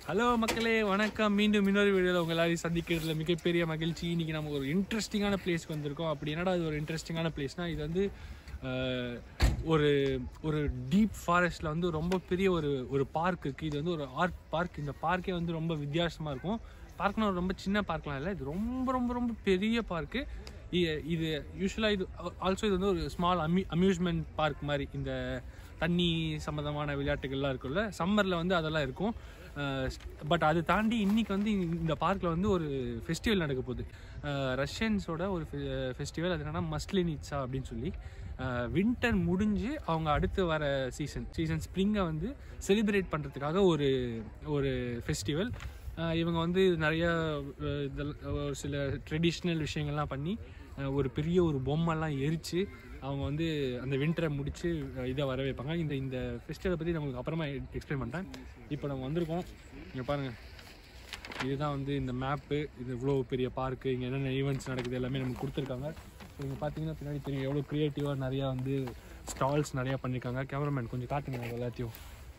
Hello மக்களே வணக்கம் மீண்டும் இன்னொரு வீடியோவில் உங்கள் எல்லாரையும் சந்திக்கிறதுல மிகப்பெரிய மகிழ்ச்சி இன்னைக்கு நம்ம ஒரு இன்ட்ரெஸ்டிங்கான பிளேஸ்க்கு வந்திருக்கோம் அப்படி என்னடா இது ஒரு இன்ட்ரெஸ்டிங்கான பிளேஸ்னா இது வந்து அஹ், ஒரு ஒரு டீப் ஃபாரஸ்ட்டில் வந்து ரொம்ப பெரிய ஒரு ஒரு பார்க் இருக்குது இது வந்து ஒரு ஆர்ட் பார்க் இந்த பார்க்கே வந்து ரொம்ப வித்தியாசமாக இருக்கும் பார்க்னா ரொம்ப சின்ன பார்க்லாம் இல்லை இது ரொம்ப ரொம்ப ரொம்ப பெரிய பார்க்கு இது யூஸ்வலாக இது ஆல்சோ இது வந்து ஒரு ஸ்மால் அம்யூ அம்யூஸ்மெண்ட் பார்க் மாதிரி இந்த தண்ணி சம்மந்தமான விளையாட்டுகள்லாம் இருக்குல்ல சம்மரில் வந்து அதெல்லாம் இருக்கும் பட் அது தாண்டி இன்னைக்கு வந்து இந்த பார்க்கில் வந்து ஒரு ஃபெஸ்டிவல் நடக்க போகுது அஹ் ரஷ்யன்ஸோட ஒரு ஃபெஸ்டிவல் அது என்னன்னா மஸ்லினிட்ஸா அப்படின்னு சொல்லி வின்டர் முடிஞ்சு அவங்க அடுத்து வர சீசன் சீசன் ஸ்ப்ரிங்கை வந்து செலிப்ரேட் பண்ணுறதுக்காக ஒரு ஒரு ஃபெஸ்டிவல் இவங்க வந்து நிறைய அஹ், இதெல்லாம் ஒரு சில ட்ரெடிஷ்னல் விஷயங்கள்லாம் பண்ணி அஹ், ஒரு பெரிய ஒரு பொம்மைலாம் எரித்து அவங்க வந்து அந்த வின்டரை முடித்து இதை வர வைப்பாங்க இந்த இந்த ஃபெஸ்டிவலை பற்றி நான் உங்களுக்கு அப்புறமா எக்ஸ்பிளைன் பண்ணுறேன் இப்போ நம்ம வந்திருக்கோம் இங்கே பாருங்கள் இதுதான் வந்து இந்த மேப்பு இது இவ்வளோ பெரிய பார்க்கு இங்கே என்னென்ன ஈவெண்ட்ஸ் நடக்குது எல்லாமே நமக்கு கொடுத்துருக்காங்க ஸோ இங்கே பார்த்தீங்கன்னா பின்னாடி தெரியும் எவ்வளோ க்ரியேட்டிவாக நிறையா வந்து ஸ்டால்ஸ் நிறையா பண்ணியிருக்காங்க கேமராமேன் கொஞ்சம் காட்டுங்க அது எல்லாத்தையும்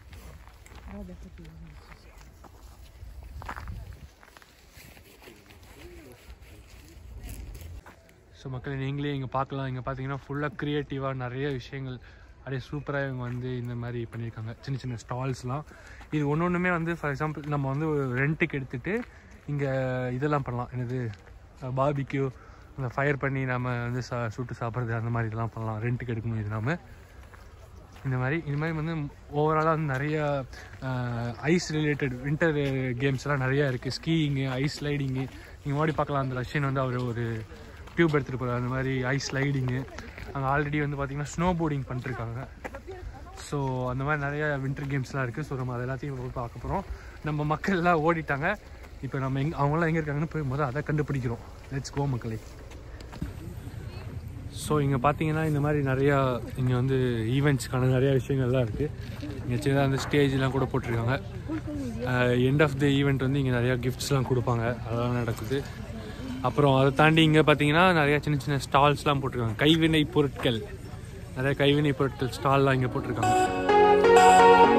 ஸோ மக்கள் நீங்களே இங்கே பார்க்கலாம் இங்கே பார்த்தீங்கன்னா ஃபுல்லாக க்ரியேட்டிவாக நிறைய விஷயங்கள் அப்படியே சூப்பராக இவங்க வந்து இந்த மாதிரி பண்ணியிருக்காங்க சின்ன சின்ன ஸ்டால்ஸ்லாம் இது ஒன்று ஒன்றுமே வந்து ஃபார் எக்ஸாம்பிள் நம்ம வந்து ரெண்ட்டுக்கு எடுத்துகிட்டு இங்கே இதெல்லாம் பண்ணலாம் என்னது பாபிக்யூ அந்த ஃபயர் பண்ணி நம்ம வந்து சா சுட்டு சாப்பிட்றது அந்த மாதிரி இதெல்லாம் பண்ணலாம் ரெண்ட்டுக்கு எடுக்கணும் இது நாம இந்த மாதிரி இந்த மாதிரி வந்து ஓவராலாக வந்து நிறைய ஐஸ் ரிலேட்டட் வின்டர் கேம்ஸ்லாம் நிறையா இருக்குது ஸ்கீயிங்கு ஐஸ் ஸ்லைடிங்கு நீங்கள் ஓடி பார்க்கலாம் அந்த ரஷ்யன் வந்து அவர் ஒரு டியூப் எடுத்துகிட்டு போகிறார் அந்த மாதிரி ஐஸ் ஸ்லைடிங்கு அங்கே ஆல்ரெடி வந்து பார்த்திங்கன்னா ஸ்னோ போர்டிங் பண்ணிருக்காங்க ஸோ அந்த மாதிரி நிறைய வின்டர் கேம்ஸ்லாம் இருக்குது ஸோ நம்ம அது எல்லாத்தையும் போய் பார்க்க போகிறோம் நம்ம மக்கள் எல்லாம் ஓடிட்டாங்க இப்போ நம்ம எங் அவங்களாம் எங்கே இருக்காங்கன்னு போய் முதல் அதை கண்டுபிடிக்கிறோம் லெட்ஸ் கோ மக்களே ஸோ இங்கே பார்த்தீங்கன்னா இந்த மாதிரி நிறையா இங்கே வந்து ஈவெண்ட்ஸ்க்கான நிறையா விஷயங்கள்லாம் இருக்குது இங்கே சின்னதாக அந்த ஸ்டேஜ்லாம் கூட போட்டிருக்காங்க எண்ட் ஆஃப் த ஈவெண்ட் வந்து இங்கே நிறையா கிஃப்ட்ஸ்லாம் கொடுப்பாங்க அதெல்லாம் நடக்குது அப்புறம் அதை தாண்டி இங்கே பார்த்தீங்கன்னா நிறையா சின்ன சின்ன ஸ்டால்ஸ்லாம் போட்டிருக்காங்க கைவினை பொருட்கள் நிறைய கைவினை பொருட்கள் ஸ்டால்லாம் இங்கே போட்டிருக்காங்க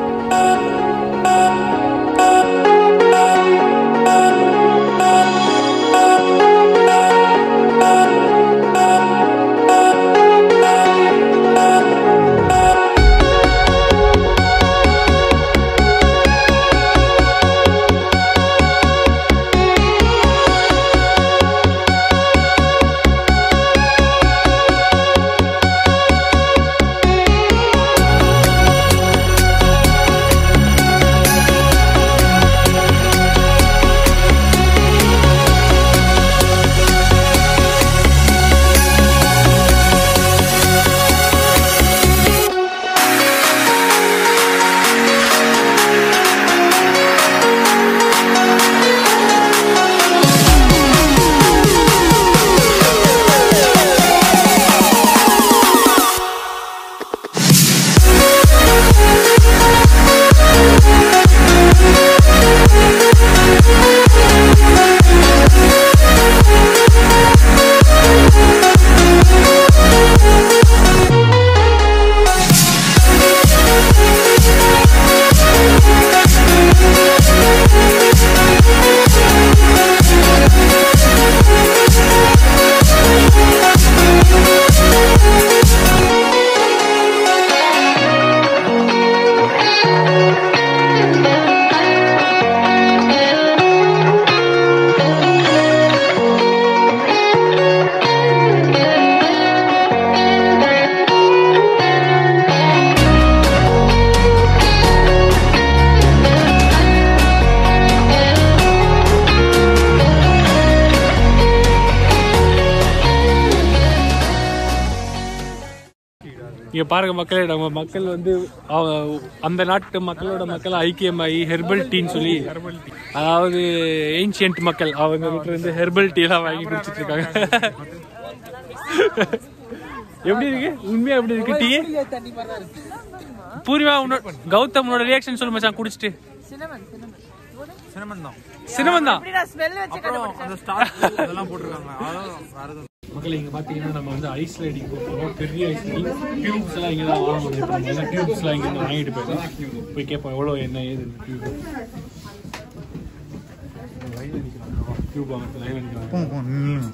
இங்க பாருங்க மக்களே நம்ம மக்கள் வந்து அவ- அந்த நாட்டு மக்களோட மக்கள் ஐக்கியமாகி ஹெர்பல் டீன்னு சொல்லி அதாவது ஏன்ஷியன்ட் மக்கள் அவங்க வீட்டுல இருந்து ஹெர்பல் டீ எல்லாம் வாங்கி குடிச்சிட்டு இருக்காங்க எப்படி இருக்கு உண்மையா எப்படி இருக்கு டீ பூர்வா உன்னோட கௌதம் உன்னோட ரியாக்ஷன் சொல்லு மச்சான் குடிச்சிட்டு சினமன் சினமன் சினமன் தான் சினமன் தான் இப்படி நான் ஸ்மெல் வச்சு அப்புறம் அந்த ஸ்டார் இதெல்லாம் போட்டிருக்காங்க அதான் வேற எதுவும் மக்கள் இங்க பாத்தீங்கன்னா நம்ம வந்து ஐஸ் ரைடிங் போகிறோம் பெரிய ஐஸ் ரைடிங் டியூப்ஸ் எல்லாம் இங்க தான் வாங்க முடியும் டியூப்ஸ் எல்லாம் இங்க இருந்து வாங்கிட்டு போயிடலாம் போய் கேட்போம் எவ்வளவு என்ன ஏது டியூப் லைவ்ல நிற்கிறாங்க கியூப் வாங்க லைவ்ல நிற்கிறாங்க போங்க போங்க நில்லுங்க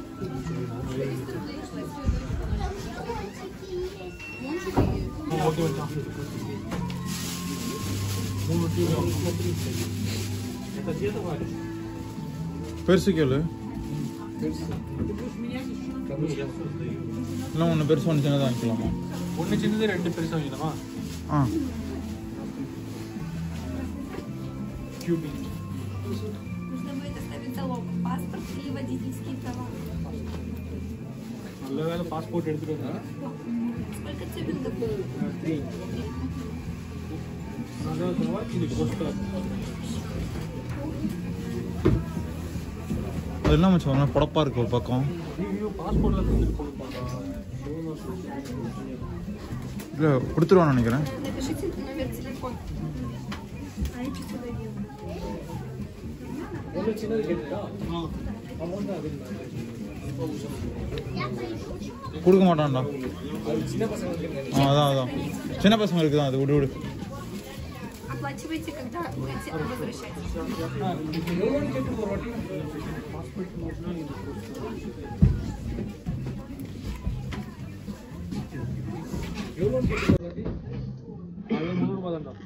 ஓகே வச்சா மூணு டியூப் பெருசு கேளு இல்லை ஒன்று பெருசு ஒன்று சின்னதாக வாங்கிக்கலாமா ஒன்று சின்னது ரெண்டு பெருசாக வைக்கலாமா ஆ கியூபி Нужно будет оставить залог, паспорт и водительские права. நல்ல வேலை பாஸ்போர்ட் எடுத்துட்டு வந்தேன் Сколько тебе годов? த்ரீ அதாவது இது போஸ்டர் அது என்ன மச்சான் புடப்பா இருக்கு ஒரு பக்கம் ஐயோ பாஸ்போர்ட்ல தந்துட்டு போகணும் இல்லை கொடுத்துருவான்னு நினைக்கிறேன் Напишите номер телефона. ஒன்று சின்னது கேட்டுட்டா அமௌண்ட் அது கொடுக்க மாட்டான்டா அது சின்ன பசங்களுக்கு ஆ அதான் அதான் சின்ன பசங்களுக்கு தான் அது விடு விடு Оплачивайте, когда будете возвращать. எவ்வளோன்னு கேட்டு ஒரு வாட்டி பாஸ்போர்ட் மட்டும் எவ்வளோன்னு கேட்டு ஒரு வாட்டி அது நூறுரூவா தான்டா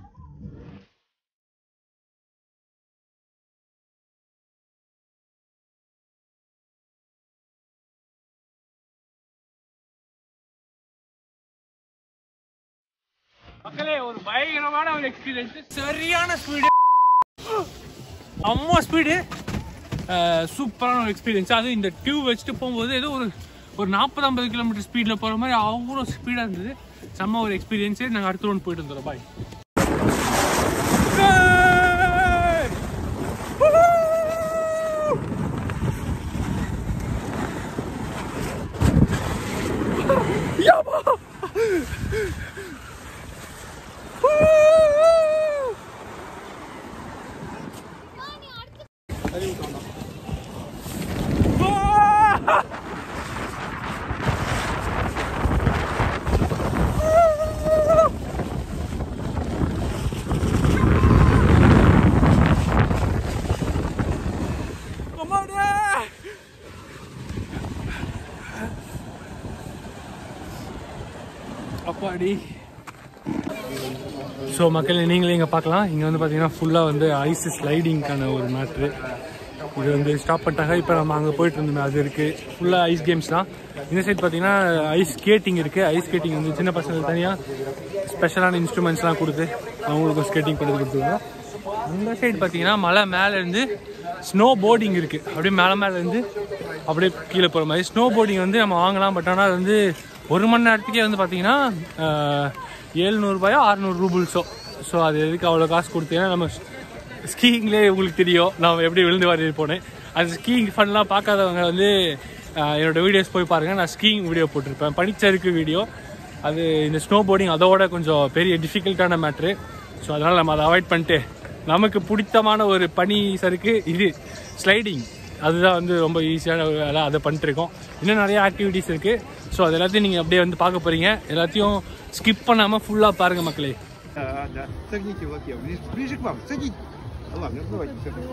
மக்களே ஒரு பயங்கரமான ஒரு எக்ஸ்பீரியன்ஸ் சரியான ஸ்பீடு அம்மா ஸ்பீடு சூப்பரான ஒரு எக்ஸ்பீரியன்ஸ் அது இந்த டியூப் வச்சுட்டு போகும்போது ஏதோ ஒரு ஒரு நாற்பது ஐம்பது கிலோமீட்டர் ஸ்பீடில் போகிற மாதிரி அவ்வளோ ஸ்பீடாக இருந்தது செம்ம ஒரு எக்ஸ்பீரியன்ஸு நாங்கள் அடுத்த ஒன்று போயிட்டு வந்துடுறோம் பாய் அப்பாடி ஸோ மக்கள் நீங்களே இங்கே பார்க்கலாம் இங்கே வந்து பார்த்தீங்கன்னா ஃபுல்லாக வந்து ஐஸ் ஸ்லைடிங்க்கான ஒரு மேட்ரு இது வந்து ஸ்டாப் பண்ணிட்டாங்க இப்போ நம்ம அங்கே போயிட்டு இருந்தோமே அது இருக்குது ஃபுல்லாக ஐஸ் கேம்ஸ் தான் இந்த சைடு பார்த்தீங்கன்னா ஐஸ் ஸ்கேட்டிங் இருக்குது ஐஸ் ஸ்கேட்டிங் வந்து சின்ன பசங்களுக்கு தனியாக ஸ்பெஷலான இன்ஸ்ட்ருமெண்ட்ஸ்லாம் கொடுத்து அவங்களுக்கும் ஸ்கேட்டிங் பண்ணி கொடுத்துருவோம் இந்த சைடு பார்த்தீங்கன்னா மலை மேலே இருந்து ஸ்னோ போர்டிங் இருக்குது அப்படியே மேலே மேலே இருந்து அப்படியே கீழே போகிற மாதிரி ஸ்னோ போர்டிங் வந்து நம்ம வாங்கலாம் பட் ஆனால் அது வந்து ஒரு மணி நேரத்துக்கே வந்து பார்த்தீங்கன்னா ஏழ்நூறுபாயோ அறநூறு ரூபுல்ஸோ ஸோ அது எதுக்கு அவ்வளோ காசு கொடுத்தீங்கன்னா நம்ம ஸ்கீயிங்லேயே உங்களுக்கு தெரியும் நான் எப்படி விழுந்து வாரி போனேன் அது ஸ்கீயிங் ஃபன்லாம் பார்க்காதவங்க வந்து ஆஹ், என்னோட வீடியோஸ் போய் பாருங்கள் நான் ஸ்கீயிங் வீடியோ போட்டிருப்பேன் பனிச்சறுக்கு வீடியோ அது இந்த ஸ்னோ போர்டிங் அதோட கொஞ்சம் பெரிய டிஃபிகல்ட்டான மேட்ரு ஸோ அதனால் நம்ம அதை அவாய்ட் பண்ணிட்டு நமக்கு பிடித்தமான ஒரு பனி சறுக்கு இது ஸ்லைடிங் அதுதான் வந்து ரொம்ப ஈஸியான ஒரு வேலை அதை பண்ணிட்டு இருக்கோம் இன்னும் நிறைய ஆக்டிவிட்டீஸ் இருக்குது ஸோ அது எல்லாத்தையும் நீங்கள் அப்படியே வந்து பார்க்க போகிறீங்க எல்லாத்தையும் ஸ்கிப் பண்ணாமல் ஃபுல்லாக பாருங்கள் மக்களே Да, да. Согните в лапе. Ближе, ближе к вам. Садитесь. Ладно, давайте с этой.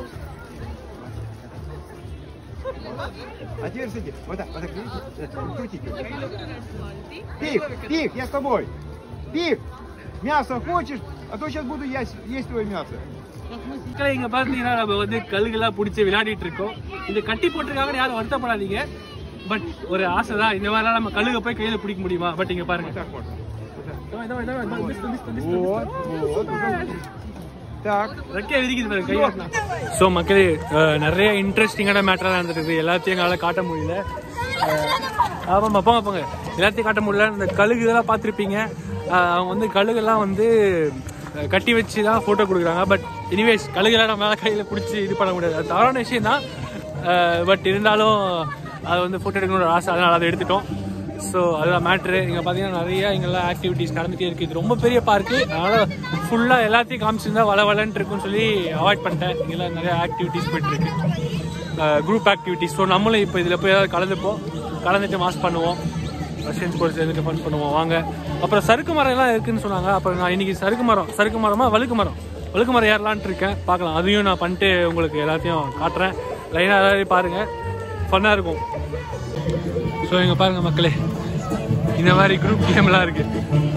А теперь садись. Вот так, вот так, видите? Это, крутите. Пик, пик, я с тобой. Пик, мясо хочешь? А то сейчас буду я есть твое мясо. மக்களே இங்க பாத்தீங்கன்னா நம்ம வந்து கல்லுகள்லாம் பிடிச்சி விளையாடிட்டு இருக்கோம் இது கட்டி போட்டிருக்காங்கன்னு யாரும் வருத்தப்படாதீங்க பட் ஒரு ஆசை தான் இந்த மாதிரிலாம் நம்ம கல்லுக போய் கையில பிடிக்க முடியுமா பட் இங்க பாருங்க Вот так можно. இதோ, இதோ, இதோ, இதோ, மிஸ், மிஸ், மிஸ், மிஸ். Вот, вот. Так. ரெக்கையை விரிக்குது பாருங்க கையாட்டினா ஸோ மக்களே அஹ், நிறைய இன்ட்ரெஸ்டிங்கான மேட்டராக நடந்துட்டு இருக்கு எல்லாத்தையும் எங்களால் காட்ட முடியல அஹ், ஆமாம்மா போங்க போங்க எல்லாத்தையும் காட்ட முடியல இந்த கழுகு இதெல்லாம் பார்த்துருப்பீங்க அஹ், அவங்க வந்து கழுகெல்லாம் வந்து அஹ், கட்டி வச்சு தான் ஃபோட்டோ கொடுக்குறாங்க பட் எனிவேஸ் கழுகுலாம் நம்ம மேலே கையில் பிடிச்சி இது பண்ண முடியாது அது தவறான விஷயம் தான் பட் இருந்தாலும் அது வந்து ஃபோட்டோ எடுக்கணும்னு ஒரு ஆசை அதனால் அதை எடுத்துட்டோம் ஸோ அதுதான் மேட்ரு இங்கே பார்த்தீங்கன்னா நிறைய இங்கெல்லாம் ஆக்டிவிட்டீஸ் நடந்துகிட்டே இருக்குது இது ரொம்ப பெரிய பார்க்கு அதனால் ஃபுல்லாக எல்லாத்தையும் காமிச்சிருந்தா வள வளன்ட்டு இருக்குன்னு சொல்லி அவாய்ட் பண்ணிட்டேன் இங்கெல்லாம் நிறைய ஆக்டிவிட்டீஸ் போயிட்டுருக்கு குரூப் ஆக்டிவிட்டீஸ் ஸோ நம்மளும் இப்போ இதில் போய் ஏதாவது கலந்துப்போம் கலந்துட்டு மாஸ் பண்ணுவோம் ரஷ்யன்ஸ் கூட சேர்ந்துட்டு ஃபன் பண்ணுவோம் வாங்க அப்புறம் சறுக்கு மரம் எல்லாம் இருக்குன்னு சொன்னாங்க அப்புறம் நான் இன்னைக்கு சறுக்கு மரம் சறுக்கு மரமா வழுக்கு மரம் ஒழுக்குமரம் ஏறலான்ட்டு இருக்கேன் பார்க்கலாம் அதையும் நான் பண்ணிட்டு உங்களுக்கு எல்லாத்தையும் காட்டுறேன் லைனாக எல்லாரையும் பாருங்கள் ஃபன்னாக இருக்கும் ஸோ இங்கே பாருங்க மக்களே இந்த மாதிரி குரூப் கேம்லாம் இருக்கு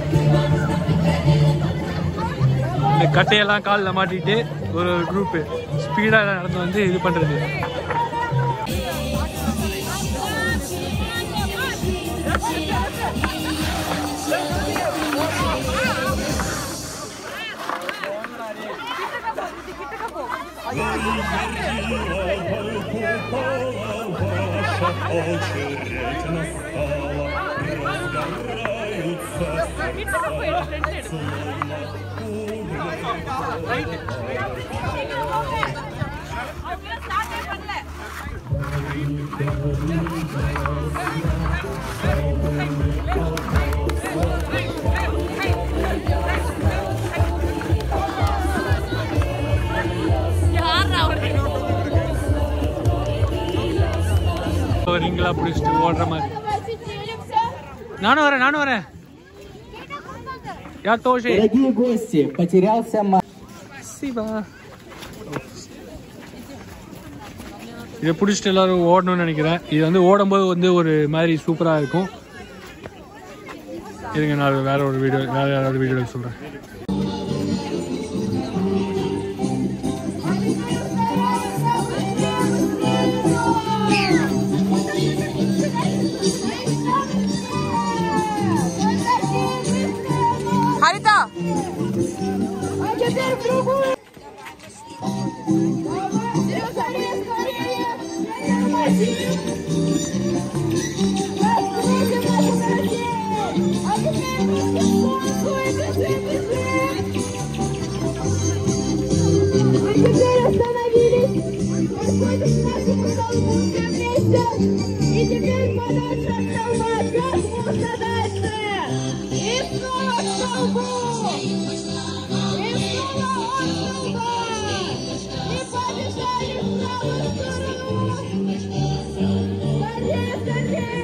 இந்த கட்டையெல்லாம் காலில் மாட்டிட்டு ஒரு ஒரு குரூப்பு ஸ்பீடாக நடந்து வந்து இது பண்ணுறது ரிங்கெல்லாம் பிடிச்சிட்டு ஓடுற மாதிரி நானும் வரேன் நானும் வரேன் யா தோஷே Дорогие гости, потерялся ма- சிவா இதை பிடிச்சிட்டு எல்லாரும் ஓடணும்னு நினைக்கிறேன் இது வந்து ஓடும்போது வந்து ஒரு மாதிரி சூப்பராக இருக்கும் இருங்க நான் வேற ஒரு வீடியோ வேற யாராவது வீடியோ சொல்கிறேன் Харита! И теперь подальше от холма, как можно дальше. И снова к столбу. И снова от столба. И побежали в правую сторону. Скорее, скорее.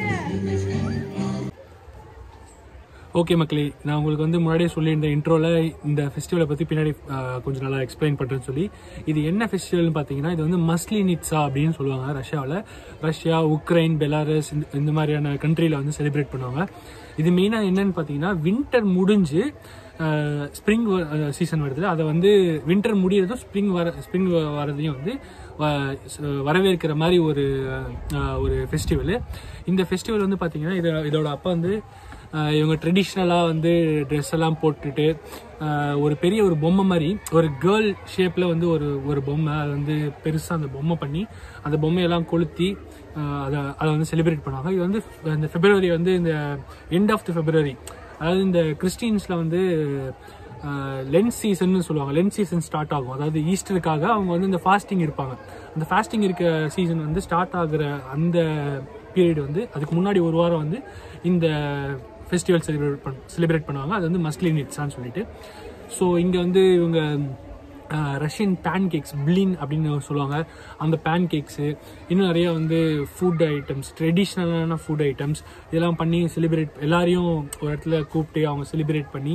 ஓகே மக்களே நான் உங்களுக்கு வந்து முன்னாடியே சொல்லியிருந்தேன் இன்ட்ரோவில் இந்த ஃபெஸ்டிவலை பற்றி பின்னாடி ஆஹ், கொஞ்சம் நல்லா எக்ஸ்பிளைன் பண்ணுறேன்னு சொல்லி இது என்ன ஃபெஸ்டிவல்னு பார்த்தீங்கன்னா இது வந்து மஸ்லினிட்ஸா அப்படின்னு சொல்லுவாங்க ரஷ்யாவில் ரஷ்யா உக்ரைன் பெலாரஸ் இந்த இந்த மாதிரியான கண்ட்ரியில் வந்து செலிப்ரேட் பண்ணுவாங்க இது மெயினாக என்னன்னு பார்த்தீங்கன்னா வின்டர் முடிஞ்சு ஸ்ப்ரிங் சீசன் வருது அதை வந்து வின்டர் முடியறதும் ஸ்ப்ரிங் வர ஸ்ப்ரிங் வரதையும் வந்து வ- ச- வரவேற்கிற மாதிரி ஒரு ஆஹ், ஒரு ஃபெஸ்டிவல் இந்த ஃபெஸ்டிவல் வந்து பார்த்தீங்கன்னா இது இதோட அப்பா வந்து ஆஹ் இவங்க ட்ரெடிஷ்னலாக வந்து ட்ரெஸ் எல்லாம் போட்டுட்டு ஆஹ் ஒரு பெரிய ஒரு பொம்மை மாதிரி ஒரு கேர்ள் ஷேப்பில் வந்து ஒரு ஒரு பொம்மை அதை வந்து பெருசாக அந்த பொம்மை பண்ணி அந்த பொம்மையெல்லாம் கொளுத்தி ஆஹ் அதை அதை வந்து செலிப்ரேட் பண்ணுவாங்க இது வந்து இந்த பிப்ரவரி வந்து இந்த எண்ட் ஆஃப் த பிப்ரவரி அதாவது இந்த கிறிஸ்டின்ஸில் வந்து லென்ஸ் சீசன் சொல்லுவாங்க லென்ஸ் சீசன் ஸ்டார்ட் ஆகும் அதாவது ஈஸ்டருக்காக அவங்க வந்து இந்த ஃபாஸ்டிங் இருப்பாங்க அந்த ஃபாஸ்டிங் இருக்க சீசன் வந்து ஸ்டார்ட் ஆகுற அந்த பீரியட் வந்து அதுக்கு முன்னாடி ஒரு வாரம் வந்து இந்த ஃபெஸ்டிவல் செலிப்ரேட் பண் செலிப்ரேட் பண்ணுவாங்க அது வந்து மஸ்லின் இட்ஸான்னு சொல்லிட்டு ஸோ இங்கே வந்து இவங்க ரஷ்யன் பேன் கேக்ஸ் பிளின் அப்படின்னு சொல்லுவாங்க அந்த பேன் கேக்ஸு இன்னும் நிறைய வந்து ஃபுட் ஐட்டம்ஸ் ட்ரெடிஷ்னலான ஃபுட் ஐட்டம்ஸ் இதெல்லாம் பண்ணி செலிப்ரேட் எல்லாரையும் ஒரு இடத்துல கூப்பிட்டு அவங்க செலிப்ரேட் பண்ணி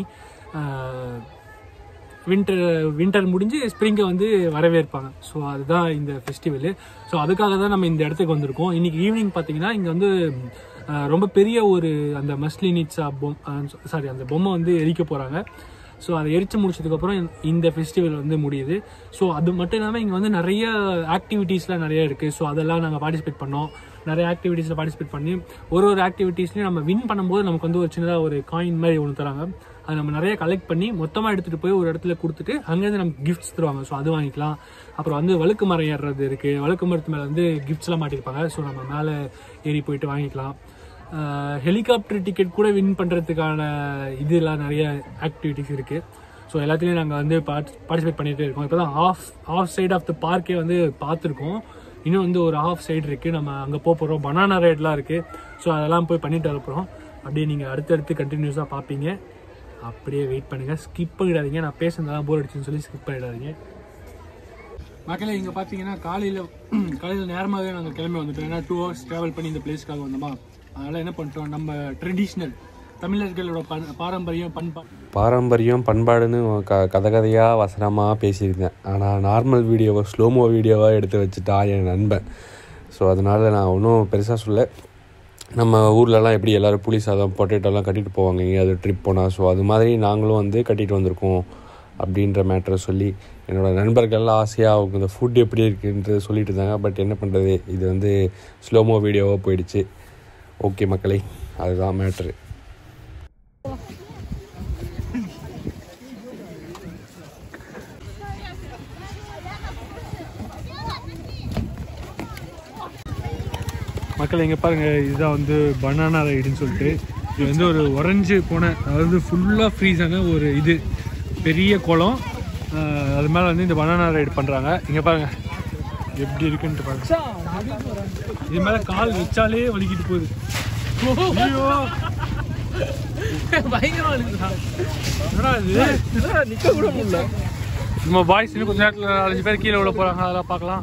வின்டர் வின்டர் முடிஞ்சு ஸ்ப்ரிங்கை வந்து வரவேற்பாங்க ஸோ அதுதான் இந்த ஃபெஸ்டிவல் ஸோ அதுக்காக தான் நம்ம இந்த இடத்துக்கு வந்திருக்கோம் இன்னைக்கு ஈவினிங் பார்த்தீங்கன்னா இங்கே வந்து அஹ், ரொம்ப பெரிய ஒரு அந்த மஸ்லினிட்ஸா பொம் சாரி அந்த பொம்மை வந்து எரிக்க போகிறாங்க ஸோ அதை எரிச்சு முடிச்சதுக்கப்புறம் இந்த ஃபெஸ்டிவல் வந்து முடியுது ஸோ அது மட்டும் இல்லாமல் இங்கே வந்து நிறைய ஆக்டிவிட்டீஸ்லாம் நிறைய இருக்குது ஸோ அதெல்லாம் நாங்கள் பார்ட்டிசிபேட் பண்ணோம் நிறைய ஆக்டிவிட்டீஸில் பார்ட்டிசிபேட் பண்ணி ஒரு ஒரு ஆக்டிவிட்டீஸ்லையும் நம்ம வின் பண்ணும்போது நமக்கு வந்து ஒரு சின்னதாக ஒரு காயின் மாதிரி ஒன்று தராங்க அதை நம்ம நிறைய கலெக்ட் பண்ணி மொத்தமாக எடுத்துகிட்டு போய் ஒரு இடத்துல கொடுத்துட்டு அங்கேருந்து நமக்கு கிஃப்ட்ஸ் தருவாங்க ஸோ அது வாங்கிக்கலாம் அப்புறம் வந்து வழுக்கு மரம் ஏறுறது இருக்குது வழுக்கு மரத்து மேலே வந்து கிஃப்ட்ஸ்லாம் மாட்டியிருப்பாங்க ஸோ நம்ம மேலே ஏறி போயிட்டு வாங்கிக்கலாம் ஹெலிகாப்டர் டிக்கெட் கூட வின் பண்ணுறதுக்கான இதெல்லாம் நிறைய ஆக்டிவிட்டிஸ் இருக்குது ஸோ எல்லாத்துலேயும் நாங்கள் வந்து பார்ட்டிசிபேட் பண்ணிகிட்டே இருக்கோம் இப்போ தான் off off side off the பார்க்கே வந்து பார்த்துருக்கோம் இன்னும் வந்து ஒரு ஆஃப் சைடு இருக்குது நம்ம அங்கே போக போகிறோம் பனானா ரைட்லாம் இருக்குது ஸோ அதெல்லாம் போய் பண்ணிட்டு வர போகிறோம் அப்படியே நீங்கள் அடுத்தடுத்து கண்டினியூஸாக பார்ப்பீங்க அப்படியே வெயிட் பண்ணுங்கள் ஸ்கிப் பண்ணிடாதீங்க நான் பேசுனதெல்லாம் போர் அடிச்சுன்னு சொல்லி ஸ்கிப் பண்ணிடாதீங்க மக்களே இங்கே பார்த்தீங்கன்னா காலையில் காலையில் நேரமாகவே நாங்கள் கிளம்பி வந்துட்டோம் ஏன்னா டூ ஹவர்ஸ் ட்ராவல் பண்ணி இந்த பிளேஸ்க்காக வந்தோமா அதனால் என்ன பண்ணிட்டோம் நம்ம ட்ரெடிஷ்னல் தமிழர்களோட பண் பாரம்பரியம் பண்பாடு பாரம்பரியம் பண்பாடுன்னு க கதை கதையாக வசனமாக பேசியிருந்தேன் ஆனால் நார்மல் வீடியோவை ஸ்லோமோ வீடியோவாக எடுத்து வச்சுட்டா என் நண்பன் ஸோ அதனால் நான் ஒன்றும் பெருசாக சொல்ல நம்ம ஊர்லலாம் எப்படி எல்லோரும் புளி சாதம் பொட்டேட்டோலாம் கட்டிட்டு போவாங்க எங்கேயாவது ட்ரிப் போனால் ஸோ அது மாதிரி நாங்களும் வந்து கட்டிட்டு வந்திருக்கோம் அப்படின்ற மேட்டரை சொல்லி என்னோட நண்பர்கள்லாம் ஆசையாக அவங்க இந்த ஃபுட் எப்படி இருக்குன்றது சொல்லிட்டு இருந்தாங்க பட் என்ன பண்ணுறது இது வந்து ஸ்லோமோ வீடியோவாக போயிடுச்சு ஓகே மக்களே அதுதான் மேட்ரு மக்கள் எங்கே பாருங்க இதுதான் வந்து பனானா ரைடுன்னு சொல்லிட்டு இது வந்து ஒரு உறைஞ்சு போன அதாவது ஃபுல்லாக ஃப்ரீஸ் ஆன ஒரு இது பெரிய குளம் ஆஹ் அது மேலே வந்து இந்த பனானா ரைடு பண்ணுறாங்க இங்கே பாருங்க எப்படி இருக்குன்ட்டு பாருங்க இது மேலே கால் வச்சாலே வலிக்கிட்டு போகுது ஐயோ பயங்கரமா இருக்குதா என்னடா இது நிக்க கூட முடியல நம்ம பாய்ஸ் இன்னும் கொஞ்ச நேரத்தில் நாலஞ்சு பேர் கீழே விழ போகிறாங்க அதெல்லாம் பார்க்கலாம்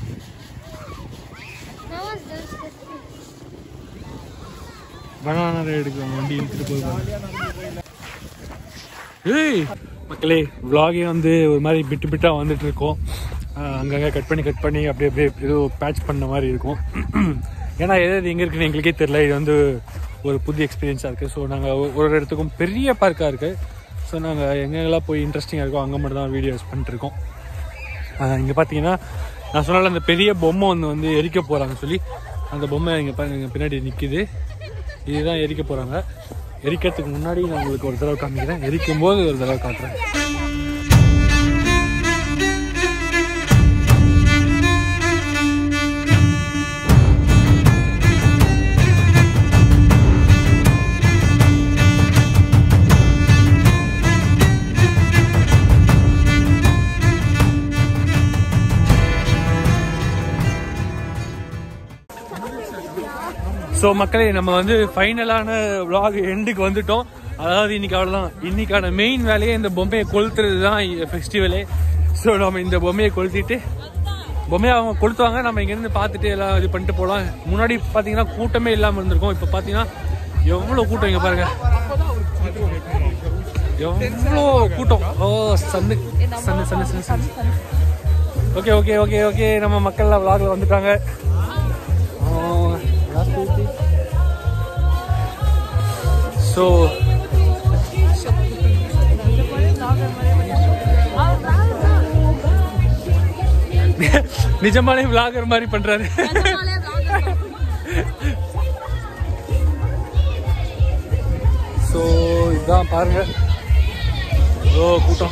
பனானா ரைடுக்கு அவங்க வண்டி இழுத்துட்டு போயிருக்காங்க ஏய் மக்களே vlog-ஏ வந்து ஒரு மாதிரி பிட்டு பிட்டாக வந்துட்டு இருக்கோம் ஆஹ் அங்கங்கே கட் பண்ணி கட் பண்ணி அப்படியே அப்படியே ஏதோ பேட்ச் பண்ண மாதிரி இருக்கும் ஏன்னா எது எது எங்கே இருக்குன்னு எங்களுக்கே தெரியல இது வந்து ஒரு புது எக்ஸ்பீரியன்ஸாக இருக்குது ஸோ நாங்கள் ஒரு ஒரு இடத்துக்கும் பெரிய பார்க்காக இருக்குது ஸோ நாங்கள் எங்கெங்கெல்லாம் போய் இன்ட்ரெஸ்டிங்காக இருக்கோ அங்கே மட்டும் தான் வீடியோஸ் பண்ணிட்டுருக்கோம் இங்கே பார்த்தீங்கன்னா நான் சொன்னால அந்த பெரிய பொம்மை ஒன்று வந்து எரிக்க போகிறாங்க சொல்லி அந்த பொம்மை இங்கே பாருங்க இங்க பின்னாடி நிற்குது இதுதான் எரிக்க போகிறாங்க எரிக்கிறதுக்கு முன்னாடி நான் உங்களுக்கு ஒரு தடவை காமிக்கிறேன் எரிக்கும் போது ஒரு தடவை காட்டுறேன் ஸோ மக்களே நம்ம வந்து ஃபைனலான vlog எண்டுக்கு வந்துட்டோம் அதாவது இன்னைக்கு அவ்வளோதான் இன்னைக்கான மெயின் வேலையே இந்த பொம்மையை கொளுத்துறது தான் ஃபெஸ்டிவலே ஸோ நம்ம இந்த பொம்மையை கொளுத்திட்டு பொம்மையை அவங்க கொளுத்துவாங்க நம்ம இங்கேருந்து பார்த்துட்டு எல்லாம் இது பண்ணிட்டு போகலாம் முன்னாடி பார்த்தீங்கன்னா கூட்டமே இல்லாமல் இருந்திருக்கும் இப்போ பார்த்தீங்கன்னா எவ்வளோ கூட்டம் இங்கே பாருங்க எவ்வளோ கூட்டம் ஓ சன்னு சன்னு சன்னு சன்னு சன்னு ஓகே ஓகே ஓகே ஓகே நம்ம மக்கள்லாம் vlogல வந்துட்டாங்க ஸோ நிஜமாலே விளாகர் மாதிரி பண்றாரு ஸோ இதான் பாருங்க ஓ கூட்டம்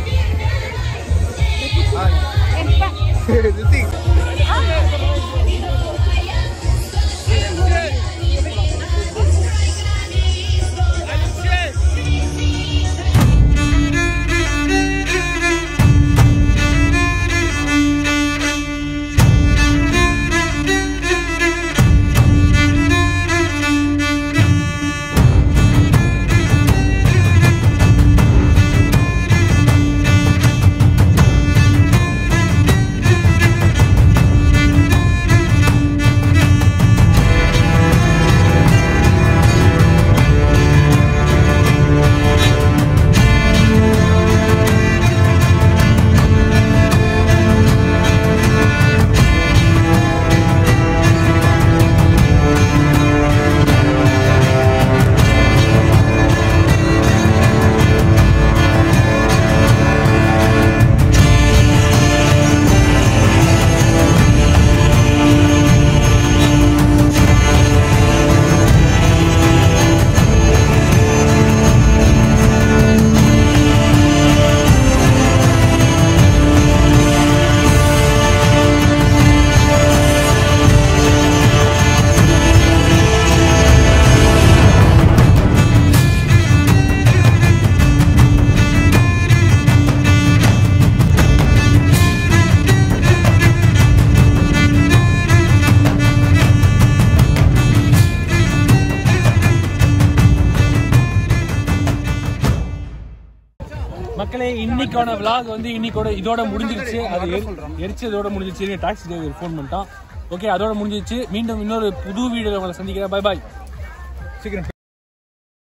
மக்களே இன்னைக்கான vlog வந்து இன்னைக்கோட இதோட முடிஞ்சிருச்சு அது எரி- எரிச்சதோட முடிஞ்சிருச்சு டாக்ஸி டிரைவர் ஃபோன் பண்ணிட்டான் ஓகே அதோட முடிஞ்சிருச்சு மீண்டும் இன்னொரு புது வீடியோவில் உங்களை சந்திக்கிறேன் பை பாய் சீக்கிரம்